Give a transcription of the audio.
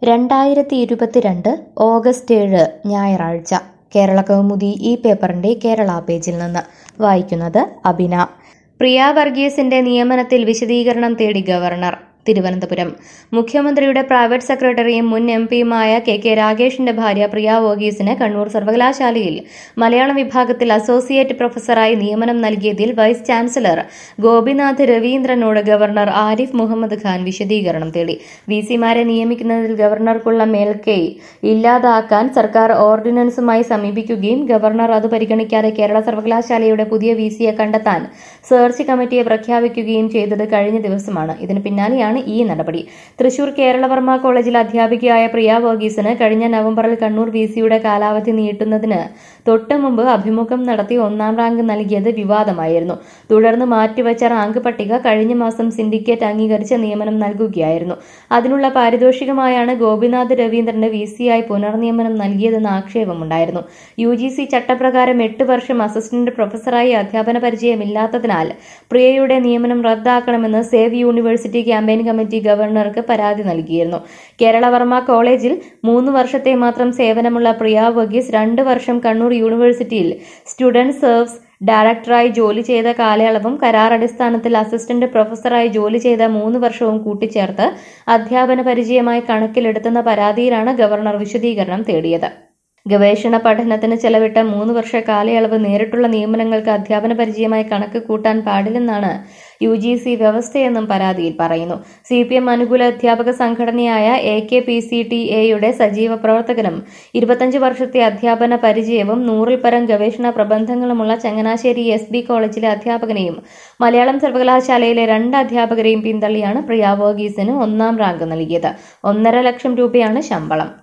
രണ്ടായിരത്തി ഇരുപത്തിരണ്ട് ഓഗസ്റ്റ് ഏഴ് ഞായറാഴ്ച കേരള കൗമുദി ഈ പേപ്പറിന്റെ കേരള പേജിൽ നിന്ന് വായിക്കുന്നത് അബിന പ്രിയ വർഗീസിന്റെ നിയമനത്തിൽ വിശദീകരണം തേടി ഗവർണർ തിരുവനന്തപുരം മുഖ്യമന്ത്രിയുടെ പ്രൈവറ്റ് സെക്രട്ടറിയും മുൻ എം പിയുമായ കെ കെ രാഗേഷിന്റെ ഭാര്യ പ്രിയ വർഗീസിന് കണ്ണൂർ സർവകലാശാലയിൽ മലയാളം വിഭാഗത്തിൽ അസോസിയേറ്റ് പ്രൊഫസറായി നിയമനം നൽകിയതിൽ വൈസ് ചാൻസലർ ഗോപിനാഥ് രവീന്ദ്രനോട് ഗവർണർ ആരിഫ് മുഹമ്മദ് ഖാൻ വിശദീകരണം തേടി വി സിമാരെ നിയമിക്കുന്നതിൽ ഗവർണർക്കുള്ള മേൽക്കൈ ഇല്ലാതാക്കാൻ സർക്കാർ ഓർഡിനൻസുമായി സമീപിക്കുകയും ഗവർണർ അത് പരിഗണിക്കാതെ കേരള സർവകലാശാലയുടെ പുതിയ വി സിയെ കണ്ടെത്താൻ സെർച്ച് കമ്മിറ്റിയെ പ്രഖ്യാപിക്കുകയും ചെയ്തത് കഴിഞ്ഞ ദിവസമാണ് ഇതിന് പിന്നാലെയാണ് ഈ നടപടി തൃശൂർ കേരളവർമ്മ കോളേജിൽ അധ്യാപികയായ പ്രിയ വർഗീസിന് കഴിഞ്ഞ നവംബറിൽ കണ്ണൂർ വി സിയുടെ കാലാവധി നീട്ടുന്നതിന് തൊട്ട് മുമ്പ് അഭിമുഖം നടത്തി ഒന്നാം റാങ്ക് നൽകിയത് വിവാദമായിരുന്നു തുടർന്ന് മാറ്റിവച്ച റാങ്ക് പട്ടിക കഴിഞ്ഞ മാസം സിൻഡിക്കേറ്റ് അംഗീകരിച്ച് നിയമനം നൽകുകയായിരുന്നു അതിനുള്ള പാരിതോഷികമായാണ് ഗോപിനാഥ് രവീന്ദ്രന് വി സിയായി പുനർനിയമനം നൽകിയതെന്ന് ആക്ഷേപമുണ്ടായിരുന്നു യു ജി സി ചട്ടപ്രകാരം എട്ട് വർഷം അസിസ്റ്റന്റ് പ്രൊഫസറായി അധ്യാപന പരിചയമില്ലാത്തതിനാൽ പ്രിയയുടെ നിയമനം റദ്ദാക്കണമെന്ന് സേവ് യൂണിവേഴ്സിറ്റി ക്യാമ്പയിൻ കമ്മിറ്റി ഗവർണർക്ക് പരാതി നൽകിയിരുന്നു കേരളവർമ്മ കോളേജിൽ മൂന്ന് വർഷത്തെ മാത്രം സേവനമുള്ള പ്രിയ വർഗീസ് രണ്ട് വർഷം കണ്ണൂർ യൂണിവേഴ്സിറ്റിയിൽ സ്റ്റുഡന്റ് സെർവ്സ് ഡയറക്ടറായി ജോലി ചെയ്ത കാലയളവും കരാർ അടിസ്ഥാനത്തിൽ അസിസ്റ്റന്റ് പ്രൊഫസറായി ജോലി ചെയ്ത മൂന്ന് വർഷവും കൂട്ടിച്ചേർത്ത് അധ്യാപന പരിചയമായി കണക്കിലെടുത്തുന്ന പരാതിയിലാണ് ഗവർണർ വിശദീകരണം തേടിയത് ഗവേഷണ പഠനത്തിന് ചെലവിട്ട മൂന്ന് വർഷ കാലയളവ് നേരിട്ടുള്ള നിയമനങ്ങൾക്ക് അധ്യാപന പരിചയമായി കണക്ക് കൂട്ടാൻ പാടില്ലെന്നാണ് യു ജി സി വ്യവസ്ഥയെന്നും പരാതിയിൽ പറയുന്നു സി പി എം അനുകൂല അധ്യാപക സംഘടനയായ A K P C T എയുടെ സജീവ പ്രവർത്തകനും ഇരുപത്തഞ്ച് വർഷത്തെ അധ്യാപന പരിചയവും നൂറിൽ പരം ഗവേഷണ പ്രബന്ധങ്ങളുമുള്ള ചങ്ങനാശ്ശേരി എസ് ബി കോളേജിലെ അധ്യാപകനെയും മലയാളം സർവകലാശാലയിലെ രണ്ട് അധ്യാപകരെയും പിന്തള്ളിയാണ് പ്രിയ വർഗീസിന് ഒന്നാം റാങ്ക് നൽകിയത് ഒന്നര ലക്ഷം രൂപയാണ് ശമ്പളം